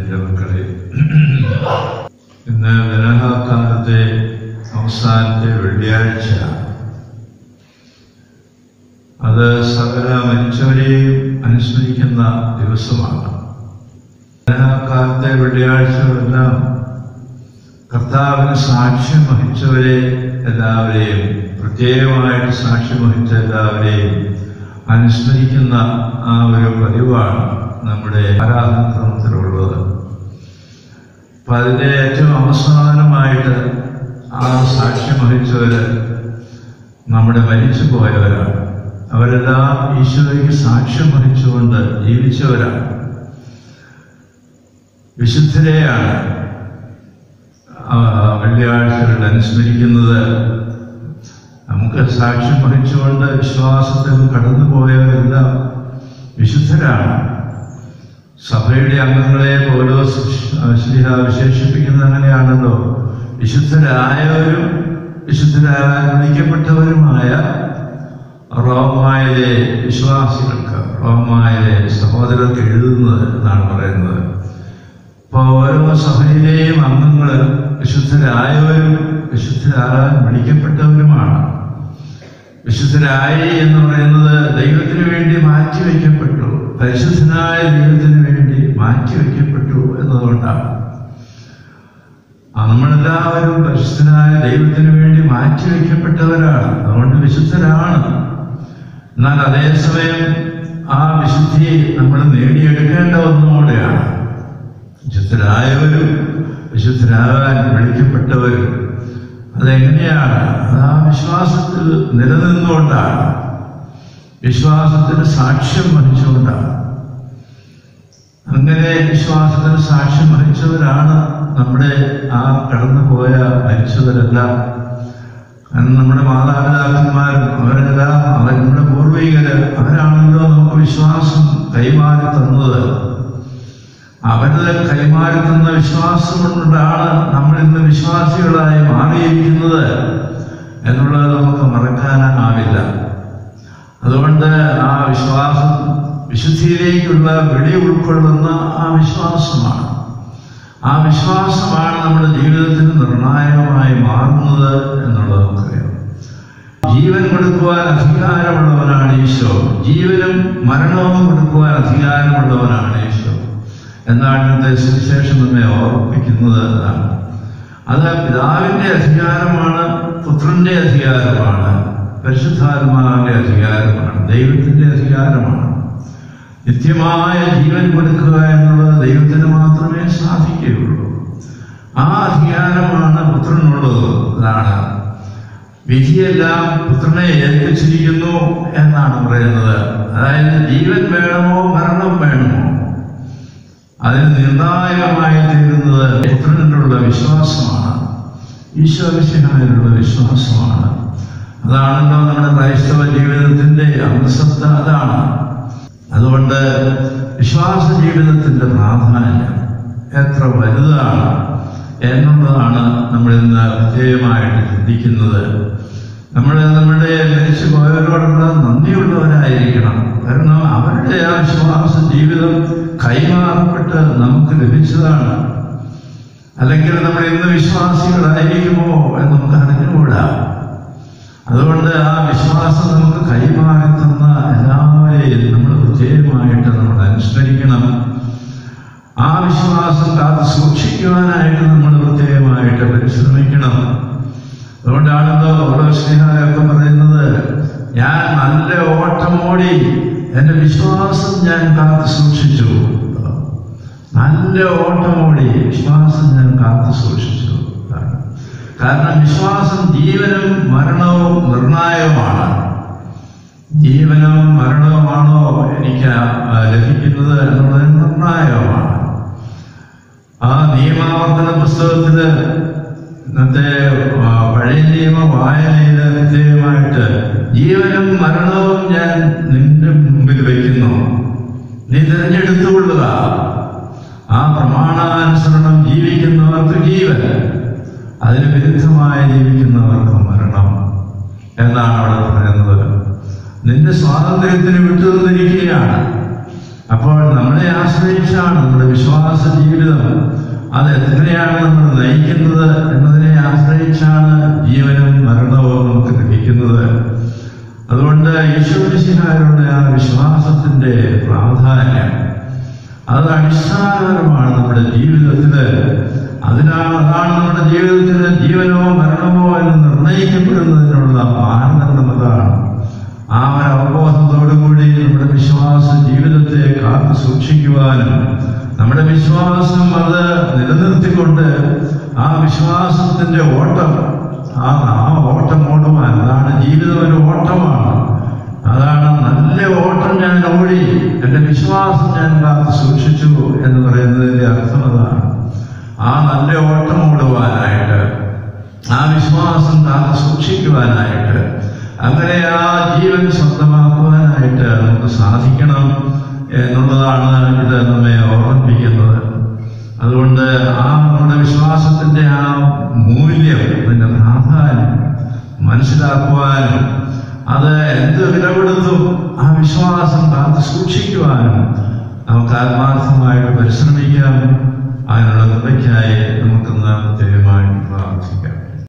എൻ്റെ മക്കളെ ഇന്ന് വിനഹക്കാലത്തെ അവസാനത്തെ വെള്ളിയാഴ്ച അത് സകല മരിച്ചവരെയും അനുസ്മരിക്കുന്ന ദിവസമാണ് വിനഹക്കാലത്തെ വെള്ളിയാഴ്ചകളെല്ലാം കർത്താവിന് സാക്ഷ്യം വഹിച്ചവരെ എല്ലാവരെയും പ്രത്യേകമായിട്ട് സാക്ഷ്യം വഹിച്ച എല്ലാവരെയും അനുസ്മരിക്കുന്ന ആ ഒരു പതിവാണ് നമ്മുടെ ആരാധനക്രമത്തിലുള്ളത് അപ്പൊ അതിന്റെ ഏറ്റവും അവസാനമായിട്ട് ആ സാക്ഷ്യം വഹിച്ചവര് നമ്മുടെ മരിച്ചു പോയവരാണ് അവരെല്ലാം ഈശോയ്ക്ക് സാക്ഷ്യം വഹിച്ചുകൊണ്ട് ജീവിച്ചവരാണ് വിശുദ്ധരെയാണ് ആ വെള്ളിയാഴ്ചകളിൽ അനുസ്മരിക്കുന്നത് നമുക്ക് സാക്ഷ്യം വഹിച്ചുകൊണ്ട് വിശ്വാസത്തിൽ കടന്നുപോയവരെല്ലാം വിശുദ്ധരാണ് സഭയുടെ അംഗങ്ങളെ പോലോ ശ്രീഹ വിശേഷിപ്പിക്കുന്നത് അങ്ങനെയാണല്ലോ വിശുദ്ധരായവരും വിശുദ്ധരായ വിളിക്കപ്പെട്ടവരുമായ റോമായിലെ വിശ്വാസികൾക്ക് റോമായിലെ സഹോദരർക്ക് എഴുതുന്നത് എന്നാണ് പറയുന്നത് അപ്പോൾ ഓരോ സഭയിലെയും അംഗങ്ങൾ വിശുദ്ധരായവരും വിശുദ്ധരാകാൻ വിളിക്കപ്പെട്ടവരുമാണ് വിശുദ്ധരായി എന്ന് പറയുന്നത് ദൈവത്തിന് വേണ്ടി മാറ്റിവെക്കപ്പെട്ടു പരിശുദ്ധനായ ദൈവത്തിന് വേണ്ടി മാറ്റിവെക്കപ്പെട്ടു എന്നതുകൊണ്ടാണ് ആ നമ്മളെല്ലാവരും പരിശുദ്ധനായ ദൈവത്തിന് വേണ്ടി മാറ്റിവെക്കപ്പെട്ടവരാണ് അതുകൊണ്ട് വിശുദ്ധരാണ് എന്നാൽ അതേസമയം ആ വിശുദ്ധി നമ്മൾ നേടിയെടുക്കേണ്ട ഒന്നുകൂടെയാണ് വിശുദ്ധരായവരും വിശുദ്ധരാകാൻ വിളിക്കപ്പെട്ടവരും അതെങ്ങനെയാണ് അത് ആ വിശ്വാസത്തിൽ നിലനിന്നുകൊണ്ടാണ് വിശ്വാസത്തിന് സാക്ഷ്യം വഹിച്ചുകൊണ്ടാണ് അങ്ങനെ വിശ്വാസത്തിന് സാക്ഷ്യം വഹിച്ചവരാണ് നമ്മുടെ ആ കടന്നുപോയ മരിച്ചവരെല്ലാം കാരണം നമ്മുടെ മാതാപിതാക്കന്മാരും അവരെല്ലാം അവർ നമ്മുടെ പൂർവികര് അവരാണല്ലോ നമുക്ക് വിശ്വാസം കൈമാറി തന്നത് അവരുടെ കൈമാറി തന്ന വിശ്വാസം കൊണ്ടാണ് നമ്മൾ ഇന്ന് വിശ്വാസികളായി മാറിയിരിക്കുന്നത് എന്നുള്ളത് നമുക്ക് മറക്കാനാവില്ല അതുകൊണ്ട് ആ വിശ്വാസം വിശുദ്ധിയിലേക്കുള്ള വിളി ഉൾക്കൊള്ളുന്ന ആ വിശ്വാസമാണ് ആ വിശ്വാസമാണ് നമ്മുടെ ജീവിതത്തിന് നിർണായകമായി മാറുന്നത് എന്നുള്ളത് നമുക്കറിയാം ജീവൻ കൊടുക്കുവാൻ അധികാരമുള്ളവനാണ് ഈശോ ജീവനും മരണവും കൊടുക്കുവാൻ അധികാരമുള്ളവനാണ് ഈശോ എന്നാണ് ഇന്നത്തെ സുവിശേഷം നമ്മെ ഓർമ്മിപ്പിക്കുന്നത് എന്നാണ് അത് പിതാവിന്റെ അധികാരമാണ് പുത്രന്റെ അധികാരമാണ് പരിശുദ്ധാത്മാവിന്റെ അധികാരമാണ് ദൈവത്തിന്റെ അധികാരമാണ് നിത്യമായ ജീവൻ കൊടുക്കുക എന്നുള്ളത് ദൈവത്തിന് മാത്രമേ സാധിക്കുകയുള്ളൂ ആ അധികാരമാണ് പുത്രനുള്ളത് അതാണ് വിധിയെല്ലാം പുത്രനെ ഏൽപ്പിച്ചിരിക്കുന്നു എന്നാണ് പറയുന്നത് അതായത് ജീവൻ വേണമോ മരണം വേണമോ അതിന് നിർണായകമായി തീരുന്നത് പുത്രനിലുള്ള വിശ്വാസമാണ് ഈശോവിശനായുള്ള വിശ്വാസമാണ് അതാണല്ലോ നമ്മുടെ ക്രൈസ്തവ ജീവിതത്തിന്റെ അന്തസത്ത അതാണ് അതുകൊണ്ട് വിശ്വാസ ജീവിതത്തിന്റെ പ്രാധാന്യം എത്ര വലുതാണ് എന്നുള്ളതാണ് നമ്മൾ ഇന്ന് പ്രത്യേകമായിട്ട് ചിന്തിക്കുന്നത് നമ്മൾ നമ്മുടെ മരിച്ചു പോയവരോടുള്ള നന്ദിയുള്ളവരായിരിക്കണം കാരണം അവരുടെ ആ വിശ്വാസ ജീവിതം കൈമാറപ്പെട്ട് നമുക്ക് ലഭിച്ചതാണ് അല്ലെങ്കിൽ നമ്മൾ ഇന്ന് വിശ്വാസികളായിരിക്കുമോ എന്ന് നമുക്ക് അറിഞ്ഞുകൂടാ അതുകൊണ്ട് ആ വിശ്വാസം നമുക്ക് കൈമാറി തന്ന എല്ലാവരെയും നമ്മൾ പ്രത്യേകമായിട്ട് നമ്മൾ അനുസ്മരിക്കണം ആ വിശ്വാസം കാത്തു സൂക്ഷിക്കുവാനായിട്ട് നമ്മൾ പ്രത്യേകമായിട്ട് പരിശ്രമിക്കണം അതുകൊണ്ടാണല്ലോ ഓരോ സ്നേഹമൊക്കെ പറയുന്നത് ഞാൻ നല്ല ഓട്ടമോടി എന്റെ വിശ്വാസം ഞാൻ കാത്തു സൂക്ഷിച്ചു നല്ല ഓട്ടമോടി വിശ്വാസം ഞാൻ കാത്തു സൂക്ഷിച്ചു കാരണം വിശ്വാസം ജീവനും മരണവും നിർണായകമാണ് ജീവനും മരണവുമാണോ എനിക്ക് ലഭിക്കുന്നത് എന്നുള്ളത് നിർണായകമാണ് ആ നിയമാവർത്തന പുസ്തകത്തില് ഇന്നത്തെ പഴയ നിയമ വായനയില് പ്രത്യേകമായിട്ട് ജീവനും മരണവും ഞാൻ നിന്റെ മുമ്പിൽ വയ്ക്കുന്നു നീ തിരഞ്ഞെടുത്തുകൊള്ളുക ആ പ്രമാണാനുസരണം ജീവിക്കുന്നവർക്ക് ജീവൻ അതിന് വിരുദ്ധമായി ജീവിക്കുന്നവർക്ക് മരണം എന്നാണ് അവിടെ പറയുന്നത് നിന്റെ സ്വാതന്ത്ര്യത്തിന് വിട്ടുതന്നിരിക്കുകയാണ് അപ്പോൾ നമ്മളെ ആശ്രയിച്ചാണ് നമ്മുടെ വിശ്വാസ ജീവിതം അത് എങ്ങനെയാണ് നമ്മൾ നയിക്കുന്നത് എന്നതിനെ ആശ്രയിച്ചാണ് ജീവനും മരണവും നമുക്ക് ലഭിക്കുന്നത് അതുകൊണ്ട് ഈശോമിശിഹാരുടെ ആ വിശ്വാസത്തിന്റെ പ്രാധാന്യം അത് അടിസ്ഥാനപരമാണ് നമ്മുടെ ജീവിതത്തില് അതിനാണ് അതാണ് നമ്മുടെ ജീവിതത്തിന് ജീവനോ മരണമോ എന്ന് നിർണയിക്കപ്പെടുന്നതിനുള്ള മാനദണ്ഡം അതാണ് ആ ഒരു അവബോധത്തോടുകൂടി നമ്മുടെ വിശ്വാസ ജീവിതത്തെ കാത്തു സൂക്ഷിക്കുവാനും നമ്മുടെ വിശ്വാസം അത് നിലനിർത്തിക്കൊണ്ട് ആ വിശ്വാസത്തിന്റെ ഓട്ടം ആ ആ ഓട്ടം ഓടുവാൻ അതാണ് ജീവിതം ഒരു ഓട്ടമാണ് അതാണ് നല്ല ഓട്ടം ഞാൻ ഓടി എന്റെ വിശ്വാസം ഞാൻ കാത്തു സൂക്ഷിച്ചു എന്ന് പറയുന്നതിന്റെ അർത്ഥം അതാണ് ആ നല്ല ഓട്ടം ഓടുവാനായിട്ട് ആ വിശ്വാസം കാത്തു സൂക്ഷിക്കുവാനായിട്ട് അങ്ങനെ ആ ജീവൻ സ്വന്തമാക്കുവാനായിട്ട് നമുക്ക് സാധിക്കണം എന്നുള്ളതാണ് ഇത് നമ്മെ ഓർമ്മിപ്പിക്കുന്നത് അതുകൊണ്ട് ആ നമ്മുടെ വിശ്വാസത്തിന്റെ ആ മൂല്യം അതിന്റെ പ്രാധാന്യം മനസ്സിലാക്കുവാനും അത് എന്ത് വിലകൊടുത്തും ആ വിശ്വാസം കാത്തു സൂക്ഷിക്കുവാനും നമുക്ക് ആത്മാർത്ഥമായിട്ട് പരിശ്രമിക്കാം അതിനുള്ള കൃപയ്ക്കായി നമുക്കിന്ന് പ്രത്യേകമായിട്ട് പ്രാർത്ഥിക്കാം